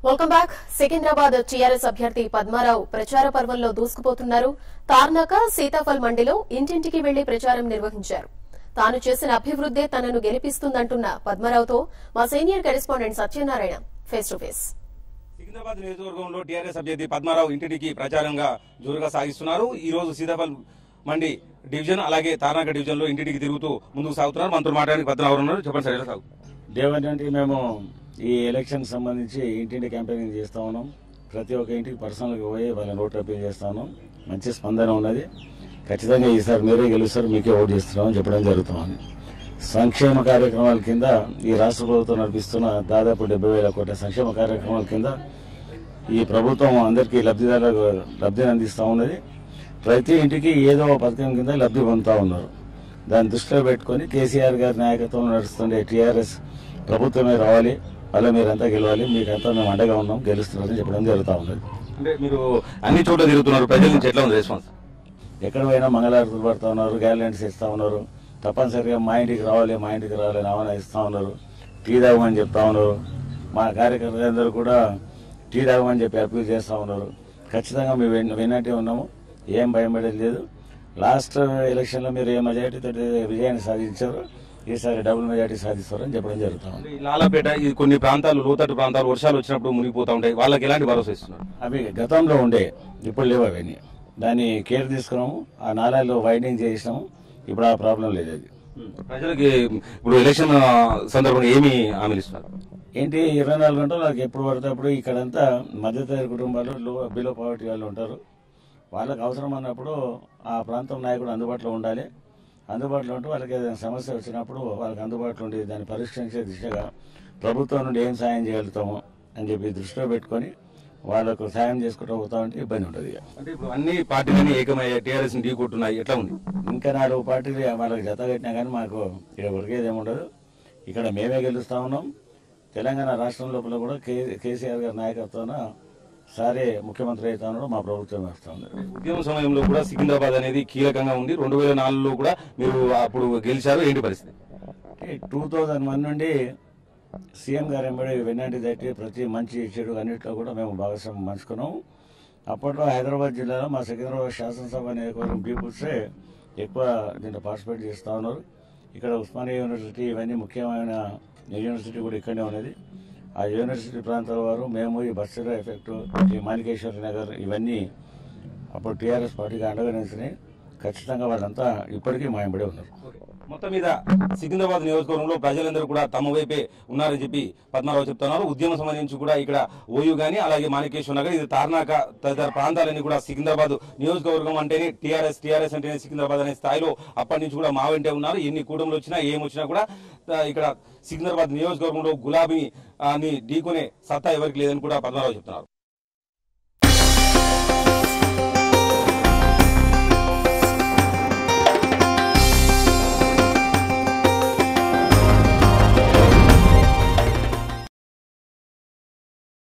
welcome back Secunderabad TRS అభ్యర్థి పద్మారావు ప్రచార పర్వంలో దూసుకుపోతున్నారు తార్నాక సీతాఫల్ మండిలో ఇంటింటికి వెళ్లి ప్రచారం నిర్వహించారు తాను చేసిన అభివృద్దే తనను గెలిపిస్తుందంటున్న పద్మారావుతో మా senior correspondent Satyanarayana face to face Secunderabad నియోజకవర్గంలో టీఆర్ఎస్ అభ్యర్థి పద్మారావు ఇంటింటికి ప్రచారంగా జోరుగా సాగిస్తున్నారు ఈ రోజు సీతాఫల్ మండి డివిజన్ అలాగే తార్నాక డివిజన్ లో ఇంటింటికి తిరుగుతూ ముందుకు సాగుతున్నారు మనతో మాట్లాడడానికి పద్మారావు ఉన్నారు చెప్పండి సార్ ఎలా సాగు దేవనంటే మేము ఈ ఎలక్షన్ సంబంధించి ఇంటింటి క్యాంపెయినింగ్ చేస్తా ఉన్నాం ప్రతి ఒక్క ఇంటికి పర్సనల్గా పోయి వాళ్ళ నోట్ అప్పీల్ చేస్తా ఉన్నాం మంచి స్పందన ఉన్నది ఖచ్చితంగా ఈసారి మీరే గెలుస్తారు మీకే ఓటు చేస్తున్నామని చెప్పడం జరుగుతుంది సంక్షేమ కార్యక్రమాల కింద ఈ రాష్ట్ర ప్రభుత్వం నడిపిస్తున్న దాదాపు డెబ్బై వేల కోట్ల సంక్షేమ కార్యక్రమాల కింద ఈ ప్రభుత్వం అందరికీ లబ్ధిదారులకు లబ్ధిని అందిస్తూ ఉన్నది ప్రతి ఇంటికి ఏదో ఒక పథకం కింద లబ్ధి పొందుతూ ఉన్నారు దాన్ని దృష్టిలో పెట్టుకొని కేసీఆర్ గారి నాయకత్వంలో నడుస్తుండే టీఆర్ఎస్ ప్రభుత్వమే రావాలి అలా మీరంతా గెలవాలి మీకంతా మేము అండగా ఉన్నాం గెలుస్తున్నారని చెప్పడం జరుగుతూ ఉన్నది అంటే మీరు అన్ని చోట్ల తిరుగుతున్నారు ప్రజల నుంచి ఎట్లా ఉంది రెస్పాన్స్ ఎక్కడ పోయినా మంగళారతులు పడుతూ ఉన్నారు గ్యాలెంట్స్ ఇస్తూ ఉన్నారు తప్పనిసరిగా మా ఇంటికి రావాలి మా ఇంటికి రావాలి అని ఆహ్వానం ఇస్తూ ఉన్నారు టీ తాగమని చెప్తా ఉన్నారు మా కార్యకర్తలందరూ కూడా టీ తాగమని చెప్పి అప్పీల్ చేస్తూ ఉన్నారు ఖచ్చితంగా మేము విన్- విన్నట్టే ఉన్నాము ఏం భయపడేది లేదు లాస్ట్ ఎలక్షన్లో మీరు ఏ మెజార్టీతో విజయాన్ని సాధించారు ఈసారి డబుల్ మెజార్టీ సాధిస్తారని చెప్పడం జరుగుతూ ఉంది ఈ లాలాపేట ఈ కొన్ని ప్రాంతాలు లోతట్టు ప్రాంతాలు వర్షాలు వచ్చినప్పుడు మునిగిపోతా ఉంటాయి వాళ్ళకి ఎలాంటి భరోసా ఇస్తున్నారు అవి గతంలో ఉండే ఇప్పుడు లేవు అవన్నీ దాన్ని కేర్ తీసుకున్నాము ఆ నాలాల్లో వైడింగ్ చేసినాము ఇప్పుడు ఆ ప్రాబ్లం లేదు అది ప్రజలకి ఇప్పుడు ఎలక్షన్ సందర్భంగా ఏమి హామీలు ఇస్తున్నారు ఏంటి ఇరవై నాలుగు గంటలు నాకు ఎప్పుడు పడితే అప్పుడు ఇక్కడంతా మధ్యతరగతి కుటుంబాలు లో బిలో పవర్టీ వాళ్ళు ఉంటారు వాళ్ళకి అవసరం అన్నప్పుడు ఆ ప్రాంతం నాయకుడు అందుబాటులో ఉండాలి అందుబాటులో ఉంటే వాళ్ళకి ఏదైనా సమస్య వచ్చినప్పుడు వాళ్ళకి అందుబాటులో ఉండి దాన్ని పరిష్కరించే దిశగా ప్రభుత్వం నుండి ఏం సాయం చేయగలుగుతాము అని చెప్పి దృష్టిలో పెట్టుకొని వాళ్ళకు సాయం చేసుకుంటూ పోతా ఉంటే ఇబ్బంది ఉంటుంది ఇక అంటే ఇప్పుడు అన్ని పార్టీలన్నీ ఏకమయ్యాయి టీఆర్ఎస్ ఢీ కొట్టున్నాయి ఎట్లా ఉంది ఇంకా నాలుగు పార్టీలు వాళ్ళకి జత కట్టినా కానీ మాకు ఇక్కడ ఉరికేది ఏముండదు ఇక్కడ మేమే గెలుస్తా ఉన్నాం తెలంగాణ రాష్ట్రం లోపల కూడా కే కేసీఆర్ గారి నాయకత్వాన సారే ముఖ్యమంత్రి అవుతా ఉన్నాడు మా ప్రభుత్వం వస్తా ఉంది ఉద్యమ సమయంలో కూడా సికింద్రాబాద్ అనేది కీలకంగా ఉంది రెండు వేల నాలుగులో కూడా మీరు అప్పుడు గెలిచారు ఏంటి పరిస్థితి టూ థౌజండ్ వన్ నుండి సీఎం గారు ఎంబడి వెన్నంటి తట్టి ప్రతి మంచి చెడు అన్నింటిలో కూడా మేము భాగస్వామ్యం పంచుకున్నాము అప్పట్లో హైదరాబాద్ జిల్లాలో మా సికింద్రాబాద్ శాసనసభ నియోజకవర్గం పీపుల్సే ఎక్కువ దీంట్లో పార్టిసిపేట్ చేస్తూ ఉన్నారు ఇక్కడ ఉస్మానియా యూనివర్సిటీ ఇవన్నీ ముఖ్యమైన యూనివర్సిటీ కూడా ఇక్కడనే ఉన్నది ఆ యూనివర్సిటీ ప్రాంతాల వారు మేము ఈ బస్సుల ఎఫెక్ట్ ఈ మాణికేశ్వరి నగర్ ఇవన్నీ అప్పుడు టీఆర్ఎస్ పార్టీకి అండగా నిలిచినాయి ఖచ్చితంగా వాళ్ళంతా ఇప్పటికీ మా వెంబడే ఉన్నారు మొత్తం మీద సికింద్రాబాద్ నియోజకవర్గంలో ప్రజలందరూ కూడా తమ వైపే ఉన్నారని చెప్పి పద్మారావు చెప్తున్నారు ఉద్యమం సంబంధించి కూడా ఇక్కడ ఓయూ గానీ అలాగే మాణికేశ్వర నగర్ ఇది తార్నాక తదితర ప్రాంతాలన్నీ కూడా సికింద్రాబాద్ నియోజకవర్గం అంటేనే టీఆర్ఎస్ టీఆర్ఎస్ అంటేనే సికింద్రాబాద్ అనే స్థాయిలో అప్పటి నుంచి కూడా మా వెంటే ఉన్నారు ఎన్ని కూటములు వచ్చినా ఏం వచ్చినా కూడా ఆ, ఇక్కడ సికింద్రాబాద్ నియోజకవర్గంలో గులాబీ ఆ, ని ఢీకొనే సత్తా ఎవరికి లేదని కూడా పద్మారావు చెప్తున్నారు